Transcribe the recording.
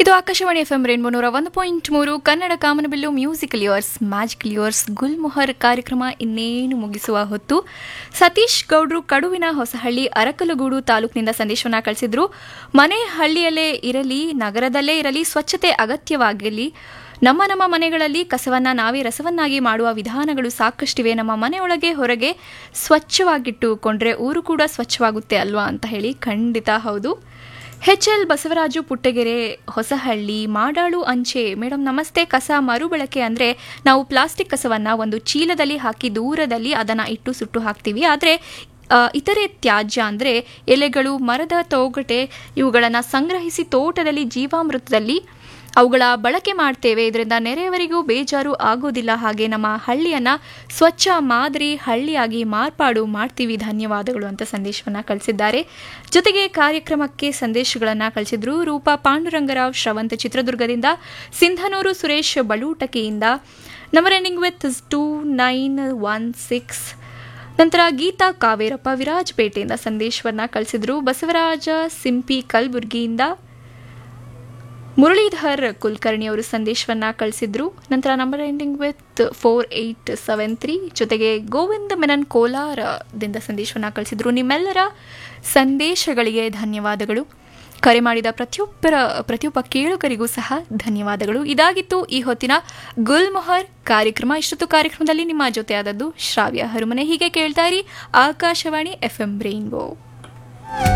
ಇದು Akashvani F M rainbow ನೂರ ಒಂದು ಪಾಯಿಂಟ್ ಮೂರು ಕನ್ನಡ ಕಾಮನಬಿಲ್ಲು ಮ್ಯೂಸಿಕಲ್ ಲಿಯರ್ಸ್ ಮ್ಯಾಜಿಕಲ್ ಲಿಯರ್ಸ್ ಗುಲ್ಮೊಹರ್ ಕಾರ್ಯಕ್ರಮ ಇನ್ನೇನು ಮುಗಿಸುವ ಹೊತ್ತು ಸತೀಶ್ ಗೌಡ್ರು ಕಡುವಿನ ಹೊಸಹಳ್ಳಿ ಅರಕಲಗೂಡು ತಾಲೂಕಿನಿಂದ ಸಂದೇಶವನ್ನ ಕಳಿಸಿದ್ರು ಮನೆ ಹಳ್ಳಿಯಲ್ಲೇ ಇರಲಿ ನಗರದಲ್ಲೇ ಇರಲಿ ಸ್ವಚ್ಛತೆ ಅಗತ್ಯವಾಗಿರಲಿ ನಮ್ಮ ನಮ್ಮ ಮನೆಗಳಲ್ಲಿ ಕಸವನ್ನ ನಾವೇ ರಸವನ್ನಾಗಿ ಮಾಡುವ ವಿಧಾನಗಳು ಸಾಕಷ್ಟಿವೆ ನಮ್ಮ ಮನೆಯೊಳಗೆ ಹೊರಗೆ ಸ್ವಚ್ಛವಾಗಿಟ್ಟುಕೊಂಡ್ರೆ ಊರು ಕೂಡ ಸ್ವಚ್ಛವಾಗುತ್ತೆ ಅಲ್ವಾ ಅಂತ ಹೇಳಿ ಖಂಡಿತ ಹೌದು ಎಚ್ ಎಲ್ ಬಸವರಾಜು ಪುಟ್ಟಗೆರೆ ಹೊಸಹಳ್ಳಿ ಮಾಡಾಳು ಅಂಚೆ ಮೇಡಮ್ ನಮಸ್ತೆ ಕಸ ಮರುಬಳಕೆ ಅಂದರೆ ನಾವು ಪ್ಲಾಸ್ಟಿಕ್ ಕಸವನ್ನು ಒಂದು ಚೀಲದಲ್ಲಿ ಹಾಕಿ ದೂರದಲ್ಲಿ ಅದನ್ನು ಇಟ್ಟು ಸುಟ್ಟು ಹಾಕ್ತೀವಿ ಆದರೆ ಇತರೆ ತ್ಯಾಜ್ಯ ಅಂದರೆ ಎಲೆಗಳು ಮರದ ತೊಗಟೆ ಇವುಗಳನ್ನು ಸಂಗ್ರಹಿಸಿ ತೋಟದಲ್ಲಿ ಜೀವಾಮೃತದಲ್ಲಿ ಅವುಗಳ ಬಳಕೆ ಮಾಡ್ತೇವೆ ಇದರಿಂದ ನೆರೆಯವರಿಗೂ ಬೇಜಾರು ಆಗೋದಿಲ್ಲ ಹಾಗೆ ನಮ್ಮ ಹಳ್ಳಿಯನ್ನು ಸ್ವಚ್ಛ ಮಾದರಿ ಹಳ್ಳಿಯಾಗಿ ಮಾರ್ಪಾಡು ಮಾಡ್ತೀವಿ ಧನ್ಯವಾದಗಳು ಅಂತ ಸಂದೇಶವನ್ನು ಕಳಿಸಿದ್ದಾರೆ ಜೊತೆಗೆ ಕಾರ್ಯಕ್ರಮಕ್ಕೆ ಸಂದೇಶಗಳನ್ನು ಕಳಿಸಿದ್ರು ರೂಪಾ ಪಾಂಡುರಂಗರಾವ್ ಶ್ರವಂತ ಚಿತ್ರದುರ್ಗದಿಂದ ಸಿಂಧನೂರು ಸುರೇಶ್ ಬಲೂಟಕಿಯಿಂದ number ending with two nine one six ನಂತರ ಗೀತಾ ಕಾವೇರಪ್ಪ ವಿರಾಜಪೇಟೆಯಿಂದ ಸಂದೇಶವನ್ನು ಕಳಿಸಿದ್ರು ಬಸವರಾಜ ಸಿಂಪಿ ಕಲಬುರ್ಗಿಯಿಂದ ಮುರಳೀಧರ್ ಕುಲಕರ್ಣಿ ಅವರು ಸಂದೇಶವನ್ನ ಕಳಿಸಿದ್ರು ನಂತರ number ending with four eight seven three ಜೊತೆಗೆ ಗೋವಿಂದ ಮೆನನ್ ಕೋಲಾರದಿಂದ ಸಂದೇಶವನ್ನ ಕಳಿಸಿದ್ರು ನಿಮ್ಮೆಲ್ಲರ ಸಂದೇಶಗಳಿಗೆ ಧನ್ಯವಾದಗಳು ಕರೆ ಮಾಡಿದ ಪ್ರತಿಯೊಬ್ಬರ ಪ್ರತಿಯೊಬ್ಬ ಕೇಳುಗರಿಗೂ ಸಹ ಧನ್ಯವಾದಗಳು ಇದಾಗಿತ್ತು ಈ ಹೊತ್ತಿನ ಗುಲ್ಮೊಹರ್ ಕಾರ್ಯಕ್ರಮ ಇಷ್ಟೊತ್ತು ಕಾರ್ಯಕ್ರಮದಲ್ಲಿ ನಿಮ್ಮ ಜೊತೆ ಆದದ್ದು ಶ್ರಾವ್ಯ ಹರುಮನೆ ಹೀಗೆ ಕೇಳ್ತಾ ಇರಿ ಆಕಾಶವಾಣಿ ಎಫ್ ಎಂ ರೈನ್ಬೋ